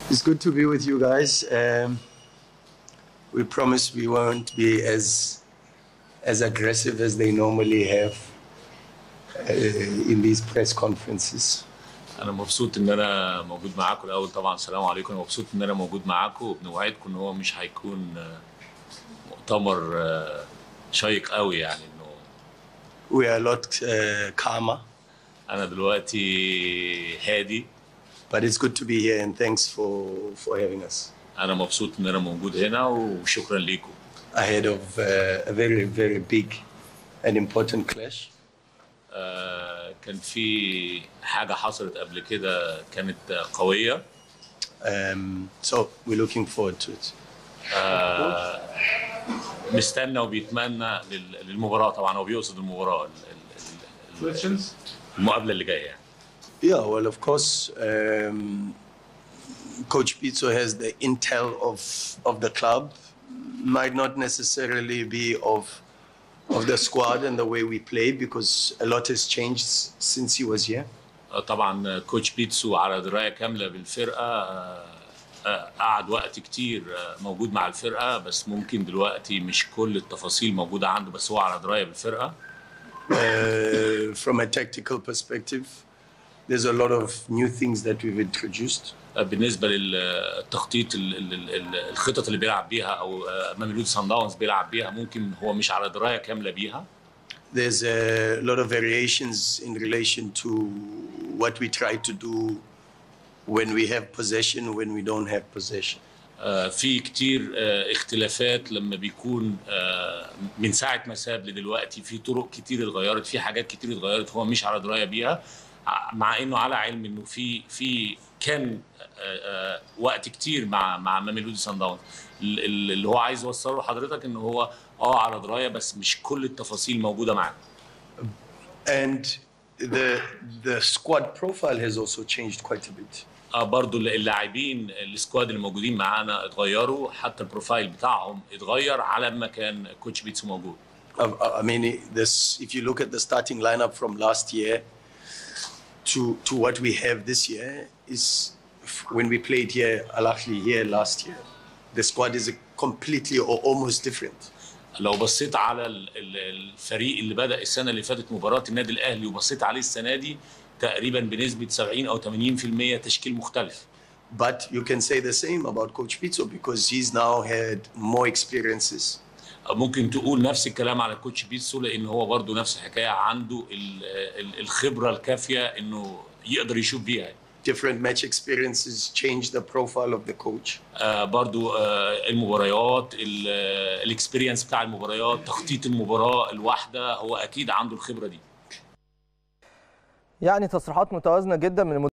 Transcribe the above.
It's good to be with you guys. Um, we promise we won't be as as aggressive as they normally have uh, in these press conferences. انا مبسوط ان انا موجود معاكم الاول طبعا السلام عليكم انا مبسوط ان انا موجود معاكم وبنوعدكم ان هو مش هيكون آه، مؤتمر آه، شيق قوي يعني انه We are a lot uh, calmer, انا دلوقتي هادي but it's good to be here and thanks for for having us انا مبسوط ان انا موجود هنا وشكرا ليكم ahead of uh, a very very big and important clash. آه، كان في حاجه حصلت قبل كده كانت آه، قويه Um, so we're looking forward to it. مستنى وبيتمنى لل- للمباراه طبعا هو بيقصد المباراه ال- ال- ال- المقابله اللي جايه يعني Yeah, well, of course, um, Coach Pizzo has the intel of of the club, might not necessarily be of of the squad and the way we play because a lot has changed s- since he was here. آه، طبعا كوتش بيتسو على درايه كامله بالفرقه آه، آه، قعد وقت كتير آه، موجود مع الفرقه بس ممكن دلوقتي مش كل التفاصيل موجوده عنده بس هو على درايه بالفرقه Uh, from a tactical perspective, there's a lot of new things that we've introduced. آه، بالنسبه للتخطيط ال- ال- ال- ال- الخطط اللي بيلعب بيها او آه، ميلودي سان داونز بيلعب بيها ممكن هو مش على درايه كامله بيها There's a lot of variations in relation to what we try to do when we have possession, when we don't have possession. آه، في كتير آه، اختلافات لما بيكون آه، من ساعة ما ساب لدلوقتي في طرق كتير اتغيرت في حاجات كتير اتغيرت هو مش على دراية بيها ع- مع انه على علم انه في في كان آه، آه، وقت كتير مع مع ميلودي سان داونز ال- ال- اللي هو عايز يوصله لحضرتك ان هو اه على دراية بس مش كل التفاصيل موجودة معاه And the the squad profile has also changed quite a bit. اه برضو اللاعبين السكواد اللي موجودين معانا اتغيروا حتى البروفايل بتاعهم اتغير على ما كان كوتش بيتسو موجود I, I mean, this if you look at the starting lineup from last year to to what we have this year is f- when we played here Al Ahly here last year, the squad is a completely or almost different. لو بصيت على ال- ال- الفريق اللي بدأ السنة اللي فاتت مباراة النادي الأهلي وبصيت عليه السنة دي تقريبا بنسبة 70 أو 80% تشكيل مختلف But you can say the same about Coach Pizzo because he's now had more experiences. ممكن تقول نفس الكلام على كوتش بيتسو لأن هو برضو نفس الحكاية عنده ال- ال- الخبرة الكافية إنه يقدر يشوف بيها Different match experiences change the profile of the coach. آه برضو آه المباريات الاكسبيرينس بتاع المباريات تخطيط المباراة الواحدة هو أكيد عنده الخبرة دي يعني تصريحات متوازنه جدا من